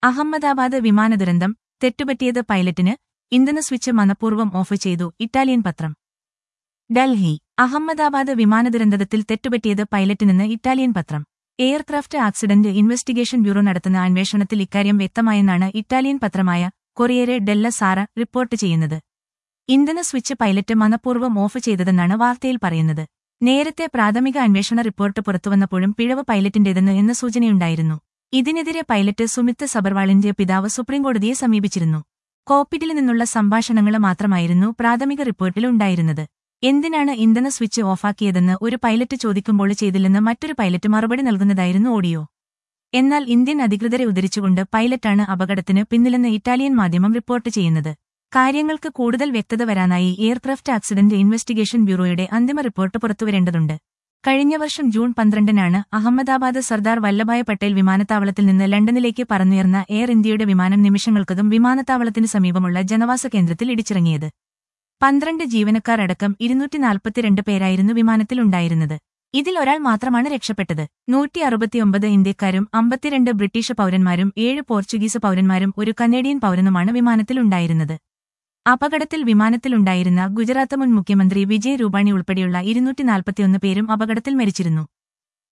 അഹമ്മദാബാദ് വിമാന ദുരന്തം തെറ്റുപറ്റിയത് പൈലറ്റിന് ഇന്ധന സ്വിച്ച് മനഃപൂർവ്വം ഓഫ് ചെയ്തു ഇറ്റാലിയൻ പത്രം ഡൽഹി അഹമ്മദാബാദ് വിമാന ദുരന്തത്തിൽ തെറ്റുപറ്റിയത് പൈലറ്റിനെന്ന് ഇറ്റാലിയൻ പത്രം എയർക്രാഫ്റ്റ് ആക്സിഡന്റ് ഇൻവെസ്റ്റിഗേഷൻ ബ്യൂറോ നടത്തുന്ന അന്വേഷണത്തിൽ ഇക്കാര്യം വ്യക്തമായെന്നാണ് ഇറ്റാലിയൻ പത്രമായ കൊറിയരെ ഡെല്ല സാറ റിപ്പോർട്ട് ചെയ്യുന്നത് ഇന്ധന സ്വിച്ച് പൈലറ്റ് മനഃപൂർവ്വം ഓഫ് ചെയ്തതെന്നാണ് വാർത്തയിൽ പറയുന്നത് നേരത്തെ പ്രാഥമിക അന്വേഷണ റിപ്പോർട്ട് പുറത്തുവന്നപ്പോഴും പിഴവ് പൈലറ്റിന്റേതെന്ന് എന്ന സൂചനയുണ്ടായിരുന്നു ഇതിനെതിരെ പൈലറ്റ് സുമിത് സബർവാളിന്റെ പിതാവ് സുപ്രീംകോടതിയെ സമീപിച്ചിരുന്നു കോപ്പിറ്റിൽ നിന്നുള്ള സംഭാഷണങ്ങൾ മാത്രമായിരുന്നു പ്രാഥമിക റിപ്പോർട്ടിൽ ഉണ്ടായിരുന്നത് എന്തിനാണ് ഇന്ധന സ്വിച്ച് ഓഫാക്കിയതെന്ന് ഒരു പൈലറ്റ് ചോദിക്കുമ്പോൾ ചെയ്തില്ലെന്ന് മറ്റൊരു പൈലറ്റ് മറുപടി നൽകുന്നതായിരുന്നു ഓഡിയോ എന്നാൽ ഇന്ത്യൻ അധികൃതരെ ഉദ്ധരിച്ചുകൊണ്ട് പൈലറ്റാണ് അപകടത്തിന് പിന്നിലെന്ന് ഇറ്റാലിയൻ മാധ്യമം റിപ്പോർട്ട് ചെയ്യുന്നത് കാര്യങ്ങൾക്ക് കൂടുതൽ വ്യക്തത വരാനായി എയർക്രാഫ്റ്റ് ആക്സിഡന്റ് ഇൻവെസ്റ്റിഗേഷൻ ബ്യൂറോയുടെ അന്തിമ റിപ്പോർട്ട് പുറത്തുവരേണ്ടതുണ്ട് കഴിഞ്ഞ വർഷം ജൂൺ പന്ത്രണ്ടിനാണ് അഹമ്മദാബാദ് സർദാർ വല്ലഭായ് പട്ടേൽ വിമാനത്താവളത്തിൽ നിന്ന് ലണ്ടനിലേക്ക് പറന്നുയർന്ന എയർ ഇന്ത്യയുടെ വിമാനം നിമിഷങ്ങൾക്കകം വിമാനത്താവളത്തിന് സമീപമുള്ള ജനവാസ കേന്ദ്രത്തിൽ ഇടിച്ചിറങ്ങിയത് പന്ത്രണ്ട് ജീവനക്കാർ അടക്കം ഇരുന്നൂറ്റി നാൽപ്പത്തിരണ്ട് പേരായിരുന്നു വിമാനത്തിലുണ്ടായിരുന്നത് ഇതിൽ ഒരാൾ മാത്രമാണ് രക്ഷപ്പെട്ടത് നൂറ്റി അറുപത്തിയൊമ്പത് ഇന്ത്യക്കാരും അമ്പത്തിരണ്ട് ബ്രിട്ടീഷ് പൗരന്മാരും ഏഴ് പോർച്ചുഗീസ് പൗരന്മാരും ഒരു കനേഡിയൻ പൗരനുമാണ് വിമാനത്തിലുണ്ടായിരുന്നത് അപകടത്തിൽ വിമാനത്തിലുണ്ടായിരുന്ന ഗുജറാത്ത് മുൻ മുഖ്യമന്ത്രി വിജയ് രൂപാണി ഉൾപ്പെടെയുള്ള ഇരുന്നൂറ്റി നാൽപ്പത്തിയൊന്ന് പേരും അപകടത്തിൽ മരിച്ചിരുന്നു